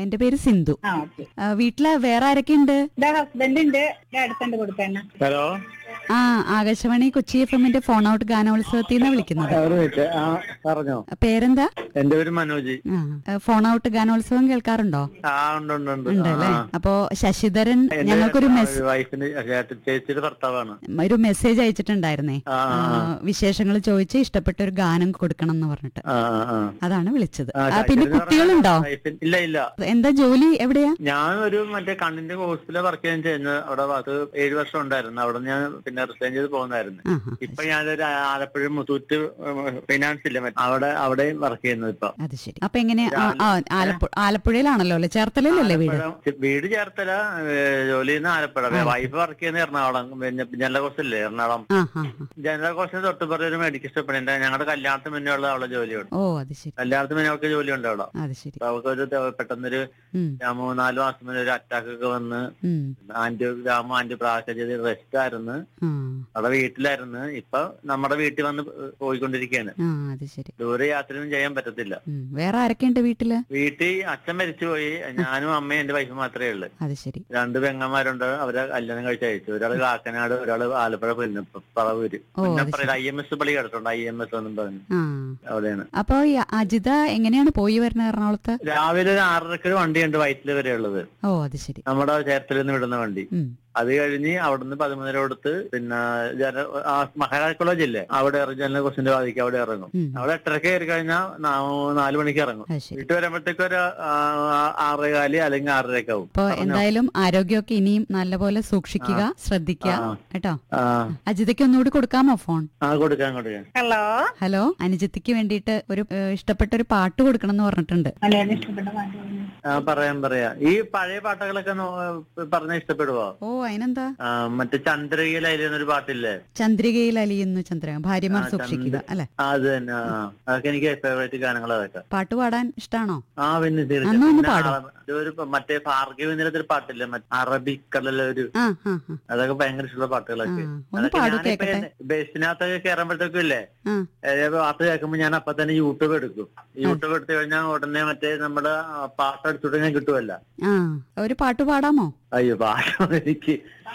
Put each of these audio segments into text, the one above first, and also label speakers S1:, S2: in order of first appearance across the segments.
S1: എന്റെ പേര് സിന്ധു
S2: ആ ഓക്കെ
S1: ആ, വീട്ടില് വേറെ ആരൊക്കെ ഉണ്ട്
S2: ഇതാ ഹസ്ബൻഡ് ഉണ്ട് അടുത്തുണ്ട് കൊടുക്കാൻ
S3: ഹലോ
S1: ആ ആകാശവാണി കൊച്ചി എഫ് എമ്മിന്റെ ഫോൺ ഔട്ട് ഗാനോത്സവത്തിൽ നിന്നാണ് വിളിക്കുന്നത്
S3: ഒരു മിനിറ്റ് ആ പറഞ്ഞോ
S1: പേരെന്താ
S3: എന്റെ പേര് മനോജ്
S1: ആ ഫോൺ ഔട്ട് ഗാനോത്സവം കേൾക്കാറുണ്ടോ
S3: ആ ഉണ്ട് ഉണ്ട് ഉണ്ട്
S1: ഉണ്ട് അല്ലേ അപ്പോ ശശിധരൻ ഞങ്ങൾക്കൊരു മെസ്
S3: വൈഫിന്റെ ചേട്ട- ചേച്ചിയുടെ ഭർത്താവാണ്
S1: ഒരു മെസ്സേജ് അയച്ചിട്ടുണ്ടായിരുന്നേ
S3: ആ
S1: വിശേഷങ്ങൾ ചോദിച്ച് ഇഷ്ടപ്പെട്ട ഒരു ഗാനം കൊടുക്കണം എന്ന് പറഞ്ഞിട്ട്
S3: ആ ആ, ആ
S1: അതാണ് വിളിച്ചത്
S3: ആ,
S1: ആ, പിന്നെ
S3: ചേച്ചിയുടെ
S1: കുട്ടികളുണ്ടോ
S3: വൈഫിൻ- ഇല്ല ഇല്ല
S1: എന്താ ജോലി എവിടെയാ
S3: ഞാൻ ഒരു മറ്റേ കണ്ണിന്റെ ഹോസ്പിറ്റലിൽ വർക്ക് ചെയ്യാൻ ചെയ്യുന്നത് അവിടെ അത് ഏഴു വർഷം ഉണ്ടായിരുന്നു അവിടെ ഞാൻ പിന്നെ റിസൈൻ ചെയ്ത് പോകുന്നായിരുന്നു
S1: ആ ആ,
S3: ഇപ്പൊ ഞാനൊരു ആലപ്പുഴ മുത്തൂറ്റ് ഫൈനാൻസ് ഇല്ലേ മറ്റേ അവിടെ അവിടെയും വർക്ക് ചെയ്യുന്നത് ഇപ്പൊ
S1: അത് ശരി അപ്പൊ എങ്ങനെ ആ, ആ, ആലപ്പുഴ ആലപ്പുഴയിലാണല്ലോ അല്ലെ ചേർത്തലയിലല്ലേ വീട്
S3: ആലപ്പുഴ- വീട് ചേർത്തല ഏ, ജോലി ചെയ്യുന്ന ആലപ്പുഴ വൈഫ് വർക്ക് ചെയ്യുന്ന എറണാകുളം പിന്നെ ജനറൽ കോഴ്സില്ലേ എറണാകുളം
S1: ആ ആ ആ.
S3: ജനറൽ കോഴ്സിന് തൊട്ടുപുറം ഒരു മെഡിക്കൽ സ്റ്റോപ്പ് ഉണ്ട് ഞങ്ങളുടെ കല്യാണത്തിന് മുന്നേ ഉള്ള അവളെ ജോലിയുണ്ട്
S1: ഓ അത് ശരി
S3: കല്യാണത്തിന് മുന്നേ അവൾക്ക് ജോലി ഉണ്ട് അവിടെ
S1: അത് ശരി
S3: അപ്പൊ അവൾക്ക് ഒരു പെട്ടെന്നൊരു
S1: ഉം,
S3: ഞാൻ മൂന്നാല് മാസം മുന്നേ ഒരു അറ്റാക്ക് ഒക്കെ വന്ന്
S1: ഉം,
S3: ആന്റി ഗ്രാമം ആന്റി പ്രാക്ക ചെയ്ത് റെസ്റ്റ് ആയിരുന്നു
S1: ആ,
S3: അവിടെ വീട്ടിലായിരുന്നു ഇപ്പൊ നമ്മുടെ വീട്ടിൽ വന്ന് പോയിക്കൊണ്ടിരിക്കുകയാണ്
S1: ആ അത് ശരി
S3: ദൂരെ യാത്രയൊന്നും ചെയ്യാൻ പറ്റത്തില്ല
S1: ഉം, വേറെ ആരൊക്കെ ഉണ്ട് വീട്ടില്
S3: വീട്ടിൽ അച്ഛൻ മരിച്ചുപോയി ഞാനും അമ്മയും എന്റെ വൈഫ് മാത്രമേ ഉള്ളൂ
S1: അത് ശരി
S3: രണ്ട് പെങ്ങന്മാരുണ്ട് അവരെ കല്യാണം കഴിച്ച് അയച്ചു ഒരാള് കാക്കനാട് ഒരാള് ആലപ്പുഴ പിന്നെ പറവൂര്
S1: ഓ, അത്
S3: പിന്നെ ഐ എം എസ് പള്ളി കിടട്ടുണ്ട് ഐ എം എസ് എന്നും പറഞ്ഞു
S1: ആ
S3: അവിടെയാണ്
S1: അപ്പൊ ഈ അജിത എങ്ങനെയാണ് പോയി വരുന്നത് എറണാകുളത്ത്
S3: രാവിലെ ഒരു ആറരക്ക് ഒരു വണ്ടിയുണ്ട് വയറ്റില് വരെ ഉള്ളത്
S1: ഓ അത് ശരി
S3: നമ്മുടെ ചേർത്തലിൽ നിന്ന് വിടുന്ന വണ്ടി
S1: ഉം,
S3: അത് കഴിഞ്ഞ് അവിടുന്ന് പതിമൂന്നര കൊടുത്ത് പിന്നെ ജന- ആ മഹാരാജ് കോളേജ് ഇല്ലേ അവിടെ ഇറങ്ങി ജനറൽ കോഴ്സിന്റെ വാദിക്ക് അവിടെ ഇറങ്ങും
S1: ഉം.
S3: അവിടെ എട്ടരക്ക് കയറി കഴിഞ്ഞാൽ നാല് മണിക്ക് ഇറങ്ങും
S1: അത് ശരി
S3: വീട്ടിൽ വരുമ്പോഴത്തേക്ക് ഒരു ആ, ആറേകാല് അല്ലെങ്കിൽ ആറരയൊക്കെ ആവും
S1: അപ്പൊ എന്തായാലും ആരോഗ്യമൊക്കെ ഇനിയും നല്ലപോലെ സൂക്ഷിക്കുക ശ്രദ്ധിക്കുക
S3: ആ.
S1: കേട്ടോ
S3: ആ
S1: അജിതയ്ക്ക് ഒന്നുകൂടി കൊടുക്കാമോ ഫോൺ
S3: ആ കൊടുക്കാൻ കൊടുക്കാൻ
S2: ഹലോ
S1: ഹലോ അനുജിത്തിക്ക് വേണ്ടിയിട്ട് ഒരു ഏഹ്, ഇഷ്ടപ്പെട്ട ഒരു പാട്ട് കൊടുക്കണം എന്ന് പറഞ്ഞിട്ടുണ്ട്
S2: മലയാളം ഇഷ്ടപ്പെട്ട പാട്ട് പറഞ്ഞു
S3: ആ പറയാം പറയാം ഈ പഴയ പാട്ടുകളൊക്കെ പറഞ്ഞ ഇഷ്ടപ്പെടുവോ
S1: ഓ അതിനെന്താ
S3: ആ, മറ്റേ ചന്ദ്രകയിൽ അതിലൊരു പാട്ടില്ലേ
S1: ചന്ദ്രികയിൽ അലിയുന്നു ചന്ദ്ര ഭാര്യമാർ
S3: ആ,
S1: സൂക്ഷിക്കുക
S3: ചന്ദ്ര-
S1: അല്ലെ
S3: ആ, അത് തന്നെ ആ അതൊക്കെ എനിക്ക് ഫേവറേറ്റ് ഗാനങ്ങൾ അതൊക്കെ
S1: പാട്ട് പാടാൻ ഇഷ്ടാണോ
S3: ആ പിന്നെ
S1: അന്ന് ഒന്ന്
S3: തീർച്ചയായും
S1: പാടും.
S3: പിന്നെ ആ, ഒരു മറ്റേ ഭാർഗവി നിലത്തിൽ പാട്ടില്ലേ മറ്റേ അറബിക്കടല ഒരു
S1: ആ ആ ആ
S3: അതൊക്കെ ഭയങ്കര ഇഷ്ടമുള്ള പാട്ടുകളൊക്കെ
S1: ആ, ഒന്ന് പാടൂ കേക്കട്ടെ
S3: ബസ്സിനകത്തൊക്കെ കയറുമ്പോഴത്തേക്കും ഇല്ലേ
S1: ആ
S3: ഏ, പാട്ട് കേൾക്കുമ്പോ ഞാൻ അപ്പൊ തന്നെ യൂട്യൂബ് എടുക്കും യൂട്യൂബ് എടുത്തു കഴിഞ്ഞാൽ ഉടനെ മറ്റേ നമ്മുടെ ആ, പാട്ട് അടിച്ചുകൊണ്ട് ഞാൻ കിട്ടുമല്ല
S1: ആ ഒരു പാട്ട് പാടാമോ
S3: അയ്യോ പാട്ട് എനിക്ക്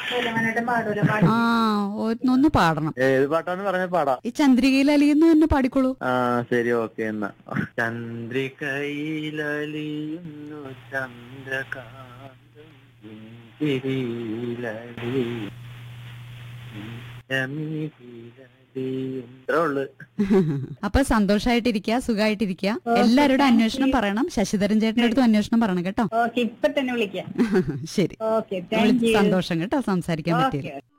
S2: പാടൂല
S1: ആ ഒന്ന് ഒന്ന് പാടണം
S3: ഏത് പാട്ടാന്ന് പറഞ്ഞ പാടാം
S1: ഈ ചന്ദ്രികയിൽ അലിയുന്നു തന്നെ പാടിക്കോളൂ
S3: ആ ശരി ഓക്കെ എന്നാ ചന്ദ്രികയിലലിയുന്നു ചന്ദ്രകാന്തം തിരിയിലലിയും ചമിതിലലിയും. ഇത്രേ ഉള്ളു
S1: അപ്പൊ സന്തോഷായിട്ടിരിക്കുക സുഖമായിട്ടിരിക്കുക എല്ലാവരോടും അന്വേഷണം പറയണം ശശിധരൻ ചേട്ടന്റെ അടുത്തും അന്വേഷണം പറയണം കേട്ടോ
S2: ഓക്കെ ഇപ്പൊ തന്നെ വിളിക്കാം
S1: ശരി
S2: ഓക്കെ താങ്ക് യു
S1: സന്തോഷം കേട്ടോ സംസാരിക്കാൻ പറ്റിയില്ല
S2: ഓക്കെ